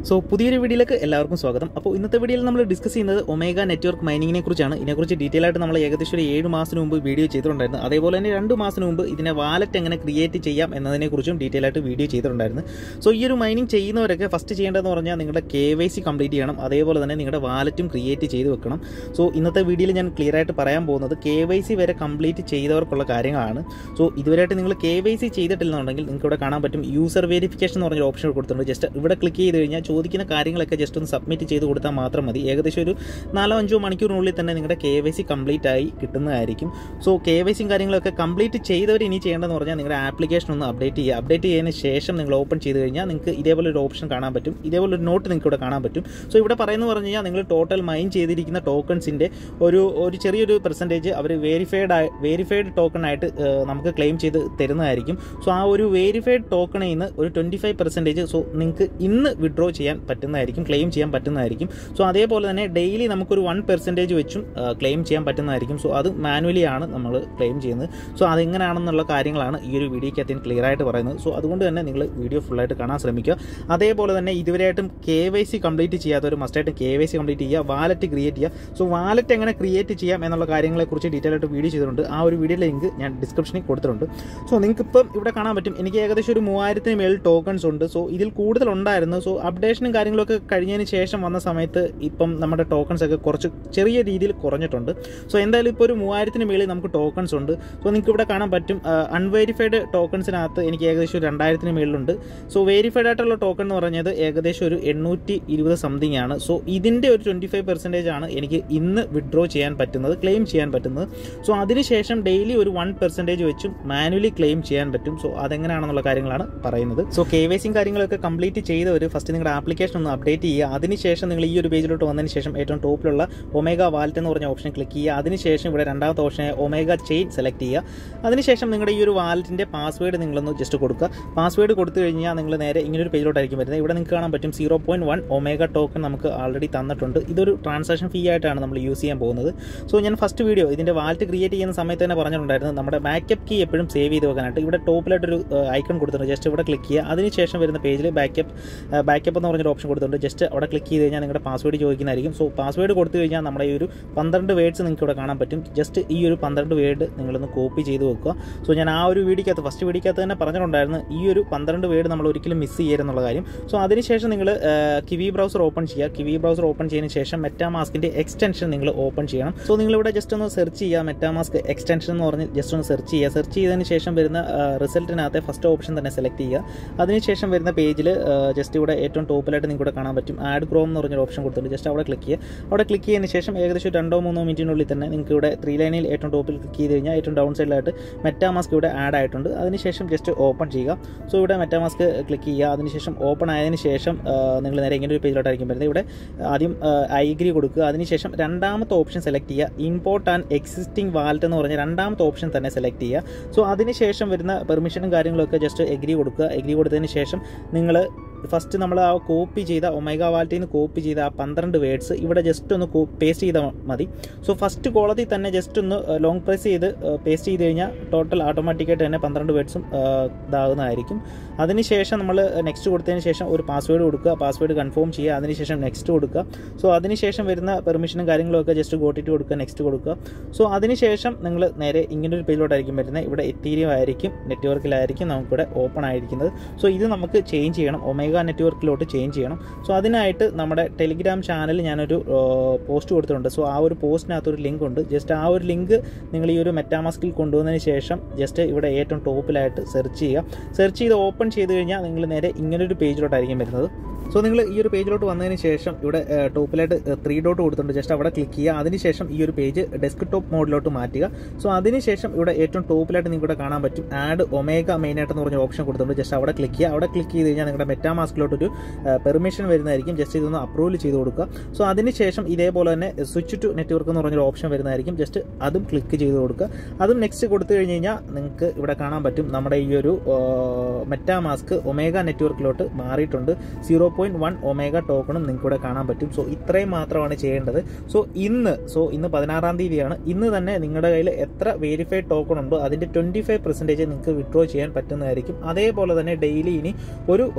so പുതിയൊരു വീഡിയോയിലേക്ക് എല്ലാവർക്കും സ്വാഗതം അപ്പോൾ ഇന്നത്തെ വീഡിയോയിൽ നമ്മൾ ഡിസ്കസ് ചെയ്യുന്നത് ഒമേഗ നെറ്റ്വർക്ക് മൈനിങ്ങിനെ കുറിച്ചാണ് ഇതിനെക്കുറിച്ച് ഡീറ്റെയിൽ ആയിട്ട് നമ്മൾ ഏകദേശം ഒരു ഏഴ് മാസത്തിന് മുമ്പ് വീഡിയോ ചെയ്തിട്ടുണ്ടായിരുന്നു അതേപോലെ തന്നെ രണ്ട് മാസത്തിന് മുമ്പ് ഇതിനെ വാലറ്റ് എങ്ങനെ ക്രിയേറ്റ് ചെയ്യാം എന്നതിനെക്കുറിച്ചും ഡീറ്റെയിൽ ആയിട്ട് വീഡിയോ ചെയ്തിട്ടുണ്ടായിരുന്നു സോ ഈ ഒരു മൈനിങ് ചെയ്യുന്നവരൊക്കെ ഫസ്റ്റ് ചെയ്യേണ്ടതെന്ന് പറഞ്ഞാൽ നിങ്ങളുടെ കെ വൈ സി കംപ്ലീറ്റ് ചെയ്യണം അതേപോലെ തന്നെ നിങ്ങളുടെ വാലറ്റും ക്രിയേറ്റ് ചെയ്ത് വെക്കണം സോ ഇന്നത്തെ വീഡിയോയിൽ ഞാൻ ക്ലിയർ ആയിട്ട് പറയാൻ പോകുന്നത് കെ വൈ സി വരെ കംപ്ലീറ്റ് ചെയ്തവർക്കുള്ള കാര്യങ്ങളാണ് സോ ഇതുവരെയായിട്ട് നിങ്ങൾ കെ വൈ സി ചെയ്തിട്ടില്ലെന്നുണ്ടെങ്കിൽ നിങ്ങൾക്ക് ഇവിടെ കാണാൻ പറ്റും യൂസർ വെരിഫിക്കേഷൻ എന്ന് പറഞ്ഞൊരു ഓപ്ഷൻ കൊടുത്തിട്ടുണ്ട് ജസ്റ്റ് ഇവിടെ ക്ലിക്ക് ചെയ്ത് കഴിഞ്ഞാൽ ചോദിക്കുന്ന കാര്യങ്ങളൊക്കെ ജസ്റ്റ് ഒന്ന് സബ്മിറ്റ് ചെയ്ത് കൊടുത്താൽ മാത്രം മതി ഏകദേശം ഒരു നാലോ അഞ്ചോ മണിക്കൂറിനുള്ളിൽ തന്നെ നിങ്ങളുടെ കെ വൈ സി കംപ്ലീറ്റ് ആയി കിട്ടുന്നതായിരിക്കും സോ കെ വൈ സിയും കാര്യങ്ങളൊക്കെ കംപ്ലീറ്റ് ചെയ്തവർ ഇനി ചെയ്യേണ്ടതെന്ന് പറഞ്ഞാൽ നിങ്ങളുടെ ആപ്ലിക്കേഷൻ ഒന്ന് അപ്ഡേറ്റ് ചെയ്യുക അപ്ഡേറ്റ് ചെയ്തതിന് ശേഷം നിങ്ങൾ ഓപ്പൺ ചെയ്ത് കഴിഞ്ഞാൽ നിങ്ങൾക്ക് ഇതേപോലെ ഒരു ഓപ്ഷൻ കാണാൻ പറ്റും ഇതേപോലെ ഒരു നോട്ട് നിങ്ങൾക്ക് ഇവിടെ കാണാൻ പറ്റും സോ ഇവിടെ പറയുന്നത് പറഞ്ഞു കഴിഞ്ഞാൽ നിങ്ങൾ ടോട്ടൽ മൈൻ ചെയ്തിരിക്കുന്ന ടോക്കൺസിൻ്റെ ഒരു ഒരു ചെറിയൊരു പെർസെൻറ്റേജ് അവർ വേരിഫൈഡ് ആയി വേരിഫൈഡ് ടോക്കൺ ആയിട്ട് ഏഹ്, നമുക്ക് ക്ലെയിം ചെയ്ത് തരുന്നതായിരിക്കും സോ ആ ഒരു വേരിഫൈഡ് ടോക്കണിൽ നിന്ന് ഒരു ട്വൻറ്റി ഫൈവ് പെർസെൻറ്റേജ് സോ നിങ്ങൾക്ക് ഇന്ന് വിഡ്രോ ചെയ്യാൻ പറ്റുന്നതായിരിക്കും ക്ലെയിം ചെയ്യാൻ പറ്റുന്നതായിരിക്കും സോ അതേപോലെ തന്നെ ഡെയിലി നമുക്കൊരു വൺ പെർസെൻറ്റേജ് വെച്ചും ക്ലെയിം ചെയ്യാൻ പറ്റുന്നതായിരിക്കും സോ അത് മാനുവലി ആണ് നമ്മൾ ക്ലെയിം ചെയ്യുന്നത് സോ അതെങ്ങനെയാണെന്നുള്ള കാര്യങ്ങളാണ് ഈ ഒരു വീഡിയോയ്ക്കകത്ത് ക്ലിയർ ആയിട്ട് പറയുന്നത് സോ അതുകൊണ്ട് തന്നെ നിങ്ങൾ വീഡിയോ ഫുള്ളായിട്ട് കാണാൻ ശ്രമിക്കുക അതേപോലെ തന്നെ ഇതുവരെയായിട്ടും കെ വൈ സി കംപ്ലീറ്റ് ചെയ്യാത്തവർ മസ്റ്റായിട്ട് കെ വൈ സി കംപ്ലീറ്റ് ചെയ്യുക വാലറ്റ് ക്രിയേറ്റ് ചെയ്യുക സോ വാലറ്റ് എങ്ങനെ ക്രിയേറ്റ് ചെയ്യാം എന്നുള്ള കാര്യങ്ങളെക്കുറിച്ച് ഡീറ്റെയിൽ ആയിട്ട് വീഡിയോ ചെയ്തിട്ടുണ്ട് ആ ഒരു വീഡിയോ ലിങ്ക് ഞാൻ ഡിസ്ക്രിപ്ഷനിൽ കൊടുത്തിട്ടുണ്ട് സോ നിങ്ങൾക്ക് ഇപ്പം ഇവിടെ കാണാൻ പറ്റും എനിക്ക് ഏകദേശം ഒരു മൂവായിരത്തിന് മേൽ ടോക്കൺസ് ഉണ്ട് സോ ഇതിൽ കൂടുതൽ ഉണ്ടായിരുന്നു സോ അപ്ഡേഷനും കാര്യങ്ങളൊക്കെ കഴിഞ്ഞതിന് ശേഷം വന്ന സമയത്ത് ഇപ്പം നമ്മുടെ ടോക്കൺസ് ഒക്കെ കുറച്ച് ചെറിയ രീതിയിൽ കുറഞ്ഞിട്ടുണ്ട് സോ എന്തായാലും ഇപ്പോൾ ഒരു മൂവായിരത്തിന് മേളിൽ നമുക്ക് ടോക്കൺസ് ഉണ്ട് സോ നിങ്ങൾക്ക് ഇവിടെ കാണാൻ പറ്റും അൺവേരിഫൈഡ് ടോക്കൺസിനകത്ത് എനിക്ക് ഏകദേശം ഒരു രണ്ടായിരത്തിന് മേളിലുണ്ട് സോ വേരിഫൈഡ് ആയിട്ടുള്ള ടോക്കൺ എന്ന് പറഞ്ഞത് ഏകദേശം ഒരു എണ്ണൂറ്റി ഇരുപത് സംതിങ് ആണ് സോ ഇതിൻ്റെ ഒരു ട്വൻറ്റി ഫൈവ് പെർസെൻറ്റേജ് ആണ് എനിക്ക് ഇന്ന് വിഡ്രോ ചെയ്യാൻ പറ്റുന്നത് ക്ലെയിം ചെയ്യാൻ പറ്റുന്നത് സോ അതിനുശേഷം ഡെയിലി ഒരു വൺ പെർസെൻറ്റേജ് വെച്ചും മാനുവലി ക്ലെയിം ചെയ്യാൻ പറ്റും സോ അതെങ്ങനെയാണെന്നുള്ള കാര്യങ്ങളാണ് പറയുന്നത് സോ കെ വൈ സിയും കാര്യങ്ങളൊക്കെ കംപ്ലീറ്റ് ചെയ്തവർ ഫസ്റ്റ് നിങ്ങളുടെ ആപ്ലിക്കേഷൻ ഒന്ന് അപ്ഡേറ്റ് ചെയ്യുക അതിനുശേഷം നിങ്ങൾ ഈ ഒരു പേജിലോട്ട് വന്നതിന് ശേഷം ഏറ്റവും ടോപ്പിലുള്ള ഒമേഗ വാലറ്റ് എന്ന് പറഞ്ഞ ഓപ്ഷൻ ക്ലിക്ക് ചെയ്യുക അതിനുശേഷം ഇവിടെ രണ്ടാമത്തെ ഓപ്ഷൻ ഒമേഗ ചെയിൻ സെലക്ട് ചെയ്യുക അതിനുശേഷം നിങ്ങളുടെ ഈ ഒരു വാലറ്റിൻ്റെ പാസ്വേഡ് നിങ്ങളൊന്ന് ജസ്റ്റ് കൊടുക്കുക പാസ്വേഡ് കൊടുത്തു കഴിഞ്ഞാൽ നിങ്ങൾ നേരെ ഇങ്ങനൊരു പേജിലോട്ടായിരിക്കും വരുന്നത് ഇവിടെ നിങ്ങൾക്ക് കാണാൻ പറ്റും zero point one omega token നമുക്ക് ആൾറെഡി തന്നിട്ടുണ്ട് ഇതൊരു ട്രാൻസാക്ഷൻ ഫീ ആയിട്ടാണ് നമ്മൾ യൂസ് ചെയ്യാൻ പോകുന്നത് സോ ഞാൻ ഫസ്റ്റ് വീഡിയോ ഇതിൻ്റെ വാലറ്റ് ക്രിയേറ്റ് ചെയ്യുന്ന സമയത്ത് തന്നെ പറഞ്ഞിട്ടുണ്ടായിരുന്നു നമ്മുടെ ബാക്കപ്പ് കീ എപ്പോഴും സേവ് ചെയ്ത് വെക്കാനായിട്ട് ഇവിടെ ടോപ്പിലായിട്ടൊരു ഐക്കൺ കൊടുത്തിട്ടുണ്ട് ജസ്റ്റ് ഇവിടെ ക്ലിക്ക് ചെയ്യുക അതിനുശേഷം വരുന്ന പേജിൽ ബാക്കപ്പ് ബാക്കപ്പ് എന്ന് പറഞ്ഞൊരു ഓപ്ഷൻ കൊടുത്തിട്ടുണ്ട് ജസ്റ്റ് അവിടെ ക്ലിക്ക് ചെയ്ത് കഴിഞ്ഞാൽ നിങ്ങളുടെ പാസ്വേഡ് ചോദിക്കുന്നതായിരിക്കും സോ പാസ്വേഡ് കൊടുത്തു കഴിഞ്ഞാൽ നമ്മുടെ ഈ ഒരു പന്ത്രണ്ട് വേർഡ്സ് നിങ്ങൾക്ക് ഇവിടെ കാണാൻ പറ്റും ജസ്റ്റ് ഈ ഒരു പന്ത്രണ്ട് വേർഡ് നിങ്ങളൊന്ന് കോപ്പി ചെയ്ത് വെക്കുക സോ ഞാൻ ആ ഒരു വീഡിയോക്കകത്ത് ഫസ്റ്റ് വീഡിയോക്കകത്ത് തന്നെ പറഞ്ഞിട്ടുണ്ടായിരുന്നു ഈ ഒരു പന്ത്രണ്ട് വേർഡ് നമ്മൾ ഒരിക്കലും മിസ് ചെയ്യരുതെന്നുള്ള കാര്യം സോ അതിനുശേഷം നിങ്ങൾ കിവി ബ്രൗസർ ഓപ്പൺ ചെയ്യുക കിവി ബ്രൗസർ ഓപ്പൺ ചെയ്തതിന് ശേഷം മെറ്റാമാസ്കിൻ്റെ എക്സ്റ്റൻഷൻ നിങ്ങൾ ഓപ്പൺ ചെയ്യണം സോ നിങ്ങളിവിടെ ജസ്റ്റ് ഒന്ന് സെർച്ച് ചെയ്യുക മെറ്റാമാസ്ക് എക്സ്റ്റൻഷൻ എന്ന് പറഞ്ഞ് ജസ്റ്റ് ഒന്ന് സെർച്ച് ചെയ്യുക സെർച്ച് ചെയ്തതിന് ശേഷം വരുന്ന റിസൾട്ടിനകത്തെ ഫസ്റ്റ് ഓപ്ഷൻ തന്നെ സെലക്ട് ചെയ്യുക അതിനുശേഷം വരുന്ന പേജിൽ ജസ്റ്റ് ഇവിടെ ഏറ്റവും ടോപ്പിലായിട്ട് നിങ്ങൾക്ക് ഇവിടെ കാണാൻ പറ്റും ആഡ് ക്രോം എന്ന് പറഞ്ഞൊരു ഓപ്ഷൻ കൊടുത്തിട്ടുണ്ട് ജസ്റ്റ് അവിടെ ക്ലിക്ക് ചെയ്യുക അവിടെ ക്ലിക്ക് ചെയ്തതിന് ശേഷം ഏകദേശം രണ്ടോ മൂന്നോ മിനിറ്റിനുള്ളിൽ തന്നെ നിങ്ങൾക്ക് ഇവിടെ ത്രീ ലൈനിൽ ഏറ്റവും ടോപ്പിൽ ക്ലിക്ക് ചെയ്ത് കഴിഞ്ഞാൽ ഏറ്റവും ഡൗൺ സൈഡിലായിട്ട് മെറ്റാമാസ്ക് ഇവിടെ ആഡ് ആയിട്ടുണ്ട് അതിനുശേഷം ജസ്റ്റ് ഓപ്പൺ ചെയ്യുക സോ ഇവിടെ മെറ്റാമാസ്ക് ക്ലിക്ക് ചെയ്യുക അതിനുശേഷം ഓപ്പൺ ആയതിനു ശേഷം നിങ്ങൾ നേരെ ഇങ്ങനെ ഒരു പേജിലോട്ടായിരിക്കും വരുന്നത് ഇവിടെ ആദ്യം ഐ ഗ്രി കൊടുക്കുക അതിനുശേഷം രണ്ടാമത്തെ ഓപ്ഷൻ സെലക്ട് ചെയ്യുക ഇമ്പോർട്ട് ആൻഡ് എക്സിസ്റ്റിംഗ് വാലറ്റ് എന്ന് പറഞ്ഞ രണ്ടാമത്തെ ഓപ്ഷൻ തന്നെ സെലക്ട് ചെയ്യുക സോ അതിനുശേഷം വരുന്ന പെർമിഷനും കാര്യങ്ങളൊക്കെ ജസ്റ്റ് എഗ്രി കൊടുക്കുക എഗ്രി കൊടുത്തതിന് ശേഷം നിങ്ങൾ ഫസ്റ്റ് നമ്മൾ ആ കോപ്പി ചെയ്ത ഒമേഗ വാലറ്റിൽ നിന്ന് കോപ്പി ചെയ്ത ആ പന്ത്രണ്ട് വേർഡ്സ് ഇവിടെ ജസ്റ്റ് ഒന്ന് പേസ്റ്റ് ചെയ്താൽ മതി സോ ഫസ്റ്റ് കോളത്തിൽ തന്നെ ജസ്റ്റ് ഒന്ന് ലോങ് പ്രസ് ചെയ്ത് പേസ്റ്റ് ചെയ്ത് കഴിഞ്ഞാൽ ടോട്ടൽ ഓട്ടോമാറ്റിക്കായിട്ട് തന്നെ പന്ത്രണ്ട് വേർഡ്സും ഇതാകുന്നതായിരിക്കും അതിനുശേഷം നമ്മൾ നെക്സ്റ്റ് കൊടുത്തതിന് ശേഷം ഒരു പാസ്വേഡ് കൊടുക്കുക പാസ്വേഡ് കൺഫേം ചെയ്യുക അതിനുശേഷം നെക്സ്റ്റ് കൊടുക്കുക സോ അതിനുശേഷം വരുന്ന പെർമിഷനും കാര്യങ്ങളൊക്കെ ജസ്റ്റ് ഗോട്ടിട്ട് കൊടുക്കുക നെക്സ്റ്റ് കൊടുക്കുക സോ അതിനുശേഷം നിങ്ങൾ നേരെ ഇങ്ങനൊരു പേജിലോട്ടായിരിക്കും വരുന്നത് ഇവിടെ എത്തീരിയം ആയിരിക്കും നെറ്റ്വർക്കിലായിരിക്കും നമുക്കിവിടെ ഓപ്പൺ ആയിരിക്കുന്നത് സോ ഇത് നമുക്ക് ചേഞ്ച് ചെയ്യണം ഒമേഗ നെറ്റ്വർക്കിലോട്ട് ചേഞ്ച് ചെയ്യണം സോ അതിനായിട്ട് നമ്മുടെ ടെലിഗ്രാം ചാനൽ ഞാനൊരു പോസ്റ്റ് കൊടുത്തിട്ടുണ്ട് സോ ആ ഒരു പോസ്റ്റിനകത്ത് ഒരു ലിങ്ക് ഉണ്ട് ജസ്റ്റ് ആ ഒരു ലിങ്ക് നിങ്ങൾ ഈ ഒരു മെറ്റാമാസ്കിൽ കൊണ്ടുവന്നതിന് ശേഷം ജസ്റ്റ് ഇവിടെ ഏറ്റവും ടോപ്പിലായിട്ട് സെർച്ച് ചെയ്യുക സെർച്ച് ചെയ്ത് ഓപ്പൺ ചെയ്ത് കഴിഞ്ഞാൽ നിങ്ങൾ നേരെ ഇങ്ങനൊരു പേജിലോട്ടായിരിക്കും വരുന്നത് സോ നിങ്ങൾ ഈ ഒരു പേജിലോട്ട് വന്നതിന് ശേഷം ഇവിടെ ടോപ്പിലായിട്ട് ത്രീ ഡോട്ട് കൊടുത്തിട്ടുണ്ട് ജസ്റ്റ് അവിടെ ക്ലിക്ക് ചെയ്യുക അതിനുശേഷം ഈ ഒരു പേജ് ഡെസ്ക് ടോപ്പ് മോഡിലോട്ട് മാറ്റുക സോ അതിനുശേഷം ഇവിടെ ഏറ്റവും ടോപ്പിലായിട്ട് നിങ്ങൾക്ക് ഇവിടെ കാണാൻ പറ്റും ആഡ് ഒമേഗ മെയിനായിട്ട് എന്ന് പറഞ്ഞ ഓപ്ഷൻ കൊടുത്തിട്ടുണ്ട് ജസ്റ്റ് അവിടെ ക്ലിക്ക് ചെയ്യുക അവിടെ ക്ലിക്ക് ചെയ്ത് കഴിഞ്ഞാൽ നിങ്ങളുടെ മെറ്റാമാസ്കിലോട്ടൊരു പെർമിഷൻ വരുന്നതായിരിക്കും ജസ്റ്റ് ഇതൊന്ന് അപ്രൂവൽ ചെയ്ത് കൊടുക്കുക സോ അതിനുശേഷം ഇതേപോലെ തന്നെ സ്വിച്ച് ടു നെറ്റ്വർക്ക് എന്ന് പറഞ്ഞൊരു ഓപ്ഷൻ വരുന്നതായിരിക്കും ജസ്റ്റ് അതും ക്ലിക്ക് ചെയ്ത് കൊടുക്കുക അതും നെക്സ്റ്റ് കൊടുത്തു കഴിഞ്ഞ് കഴിഞ്ഞാൽ നിങ്ങൾക്ക് ഇവിടെ കാണാൻ പറ്റും നമ്മുടെ ഈ ഒരു മെറ്റാമാസ്ക് ഒമേഗ നെറ്റ്വർക്കിലോട്ട് മാറിയിട്ടുണ്ട് സീറോ പോയിന്റ് വൺ ഒമേഗ ടോക്കണും നിങ്ങൾക്ക് ഇവിടെ കാണാൻ പറ്റും സോ ഇത്രയും മാത്രമാണ് ചെയ്യേണ്ടത് സോ ഇന്ന് സോ ഇന്ന് പതിനാറാം തീയതിയാണ് ഇന്ന് തന്നെ നിങ്ങളുടെ കയ്യിൽ എത്ര വേരിഫൈഡ് ടോക്കൺ ഉണ്ടോ അതിന്റെ ട്വന്റി ഫൈവ് പെർസെൻറ്റേജ് നിങ്ങൾക്ക് വിഡ്രോ ചെയ്യാൻ പറ്റുന്നതായിരിക്കും അതേപോലെ തന്നെ ഡെയിലി ഇനി ഒരു വേരിഫൈഡ്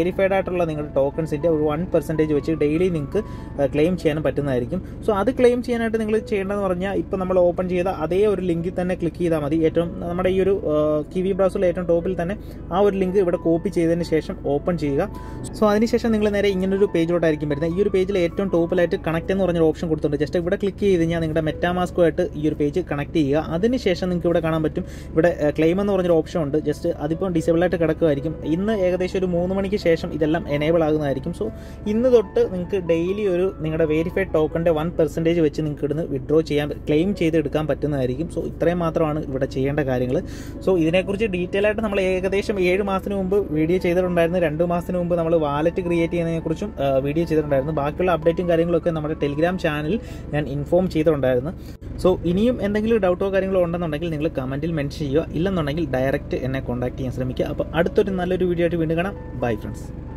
വേരിഫൈഡ് ആയിട്ടുള്ള നിങ്ങളുടെ ടോക്കൺസിൻ്റെ ഒരു വൺ പെർസെൻറ്റേജ് വെച്ച് ഡെയിലി നിങ്ങൾക്ക് ക്ലെയിം ചെയ്യാനും പറ്റുന്നതായിരിക്കും സോ അത് ക്ലെയിം ചെയ്യാനായിട്ട് നിങ്ങൾ ചെയ്യേണ്ടതെന്ന് പറഞ്ഞാൽ ഇപ്പോൾ നമ്മൾ ഓപ്പൺ ചെയ്ത അതേ ഒരു ലിങ്കിൽ തന്നെ ക്ലിക്ക് ചെയ്താൽ മതി ഏറ്റവും നമ്മുടെ ഈ ഒരു കിവി ബ്രൗസറിൽ ഏറ്റവും ടോപ്പിൽ തന്നെ ആ ഒരു ലിങ്ക് ഇവിടെ കോപ്പി ചെയ്തതിന് ശേഷം ഓപ്പൺ ചെയ്യുക സോ അതിനുശേഷം നിങ്ങൾ നേരെ ഇങ്ങനൊരു പേജിലോട്ടായിരിക്കും വരുന്നത് ഈ ഒരു പേജിൽ ഏറ്റവും ടോപ്പിലായിട്ട് കണക്ട് എന്ന് പറഞ്ഞൊരു ഓപ്ഷൻ കൊടുത്തിട്ടുണ്ട് ജസ്റ്റ് ഇവിടെ ക്ലിക്ക് ചെയ്ത് കഴിഞ്ഞാൽ നിങ്ങളുടെ മെറ്റാമാസ്കുമായിട്ട് ഈ ഒരു പേജ് കണക്ട് ചെയ്യുക അതിനുശേഷം നിങ്ങൾക്ക് ഇവിടെ കാണാൻ പറ്റും ഇവിടെ ക്ലെയിം എന്ന് പറഞ്ഞൊരു ഓപ്ഷൻ ഉണ്ട് ജസ്റ്റ് അതിപ്പോൾ ഡിസേബിൾ ആയിട്ട് കിടക്കുമായിരിക്കും ഇന്ന് ഏകദേശം ഒരു മൂന്ന് മണിക്ക് ശേഷം ഇതെല്ലാം എനേബിൾ ആകുന്നതായിരിക്കും സോ ഇന്ന് തൊട്ട് നിങ്ങൾക്ക് ഡെയിലി ഒരു നിങ്ങളുടെ വെരിഫൈഡ് ടോക്കണിൻ്റെ വൺ പെർസെൻറ്റേജ് വെച്ച് നിങ്ങൾക്ക് ഇവിടുന്ന് വിഡ്രോ ചെയ്യാൻ ക്ലെയിം ചെയ്ത് എടുക്കാൻ പറ്റുന്നതായിരിക്കും സോ ഇത്രയും മാത്രമാണ് ഇവിടെ ചെയ്യേണ്ട കാര്യങ്ങൾ സോ ഇതിനെക്കുറിച്ച് ഡീറ്റെയിൽ ആയിട്ട് നമ്മൾ ഏകദേശം ഏഴ് മാസത്തിന് മുമ്പ് വീഡിയോ ചെയ്തിട്ടുണ്ടായിരുന്നു രണ്ട് മാസത്തിന് മുമ്പ് നമ്മൾ വാലറ്റ് ക്രിയേറ്റ് ചെയ്യുന്നതിനെക്കുറിച്ചും വീഡിയോ ചെയ്തിട്ടുണ്ടായിരുന്നു ബാക്കിയുള്ള അപ്ഡേറ്റും കാര്യങ്ങളൊക്കെ നമ്മുടെ ടെലിഗ്രാം ചാനലിൽ ഞാൻ ഇൻഫോം ചെയ്തിട്ടുണ്ടായിരുന്നു സോ ഇനിയും എന്തെങ്കിലും ഡൗട്ടോ കാര്യങ്ങളോ ഉണ്ടെന്നുണ്ടെങ്കിൽ നിങ്ങൾ കമൻറ്റിൽ മെൻഷൻ ചെയ്യുക ഇല്ലെന്നുണ്ടെങ്കിൽ ഡയറക്റ്റ് എന്നെ കോൺടാക്ട് ചെയ്യാൻ ശ്രമിക്കുക അപ്പോൾ അടുത്തൊരു നല്ലൊരു വീഡിയോ ആയിട്ട് വീണ്ടും കാണാം ബൈ ഫ്രണ്ട്സ്